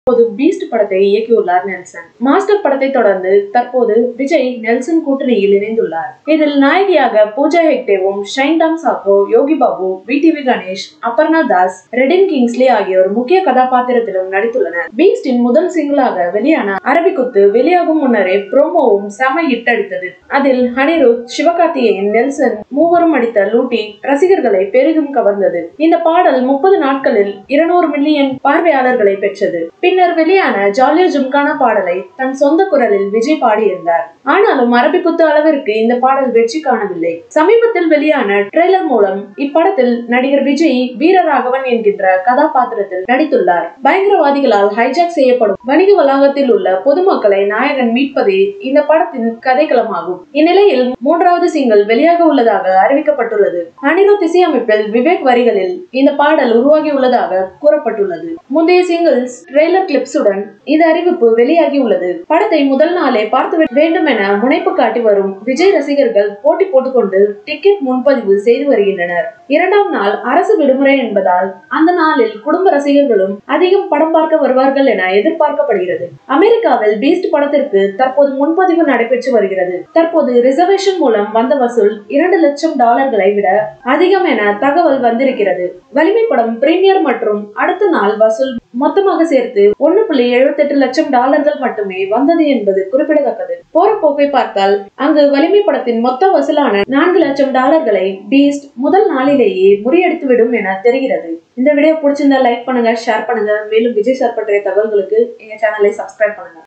தற்போது பீஸ்ட் படத்தை இயக்கியுள்ளார் நெல்சன் மாஸ்டர் படத்தை தொடர்ந்து தற்போது விஜய் நெல்சன் கூட்டணியில் இணைந்துள்ளார் இதில் நாயகியாக பூஜா ஹெக்டேவும் ஷைன்டாம் சாக்கோ யோகி பாபு விடிவி கணேஷ் அபர்ணா தாஸ் ரெடின் கிங்ஸ்லி ஆகியோர் முக்கிய கதாபாத்திரத்திலும் நடித்துள்ளனர் பீஸ்டின் முதல் சிங்கிளாக வெளியான அரபிக்குத்து வெளியாகும் முன்னரே ப்ரோமோவும் செம ஹிட் அடித்தது அதில் ஹனிருத் சிவகார்த்திகேயன் நெல்சன் மூவரும் அடித்த லூட்டி ரசிகர்களை பெரிதும் கவர்ந்தது இந்த பாடல் முப்பது நாட்களில் இருநூறு மில்லியன் பார்வையாளர்களை பெற்றது பின்னர் வெளியான ஜாலியா ஜும்கானா பாடலை தன் சொந்த குரலில் விஜய் பாடியிருந்தார் ஆனாலும் அரபிக்குத்து அளவிற்கு இந்த பாடல் வெற்றி காணவில்லை சமீபத்தில் வெளியான ட்ரெய்லர் மூலம் இப்படத்தில் நடிகர் விஜய் வீரராகவன் என்கின்ற கதாபாத்திரத்தில் நடித்துள்ளார் பயங்கரவாதிகளால் ஹைஜாக் செய்யப்படும் வணிக வளாகத்தில் உள்ள பொதுமக்களை நாயகன் மீட்பதே இந்த படத்தின் கதைக்களமாகும் இந்நிலையில் மூன்றாவது சிங்கிள் வெளியாக உள்ளதாக அறிவிக்கப்பட்டுள்ளது அனிருத் இசையமைப்பில் விவேக் வரிகளில் இந்த பாடல் உருவாகி உள்ளதாக கூறப்பட்டுள்ளது முந்தைய சிங்கிள்ஸ் ட்ரெய்லர் கிளிப்ஸுடன் இந்த அறிவிப்பு வெளியாகி உள்ளது படத்தை முதல் நாளே பார்த்து வேண்டும் என முனைப்பு காட்டி வரும் விஜய் ரசிகர்கள் போட்டி போட்டுக்கொண்டு டிக்கெட் முன்பதிவு செய்து வருகின்றனர் இரண்டாம் நாள் அரசு விடுமுறை என்பதால் அந்த நாளில் குடும்ப ரசிகர்களும் அதிகம் படம் பார்க்க வருவார்கள் என எதிர்பார்க்கப்படுகிறது அமெரிக்காவில் பீஸ்ட் படத்திற்கு தற்போது முன்பதிவு நடைபெற்று வருகிறது தற்போது ரிசர்வேஷன் மூலம் வந்த வசூல் இரண்டு லட்சம் டாலர்களை விட அதிகம் என தகவல் வந்திருக்கிறது வலிமை படம் பிரீமியர் மற்றும் அடுத்த நாள் வசூல் மொத்தமாக சேர்த்து ஒன்னு புள்ளி எழுபத்தி எட்டு லட்சம் டாலர்கள் மட்டுமே வந்தது என்பது குறிப்பிடத்தக்கது போற போக்கை பார்த்தால் அங்கு வலிமை படத்தின் மொத்த வசூலான நான்கு லட்சம் டாலர்களை பீஸ்ட் முதல் நாளிலேயே முறியடித்து விடும் என தெரிகிறது இந்த வீடியோ பிடிச்சிருந்தா லைக் பண்ணுங்க ஷேர் பண்ணுங்க மேலும் விஜய் சார் பற்றிய தகவல்களுக்கு எங்க சேனலை சப்ஸ்கிரைப் பண்ணுங்க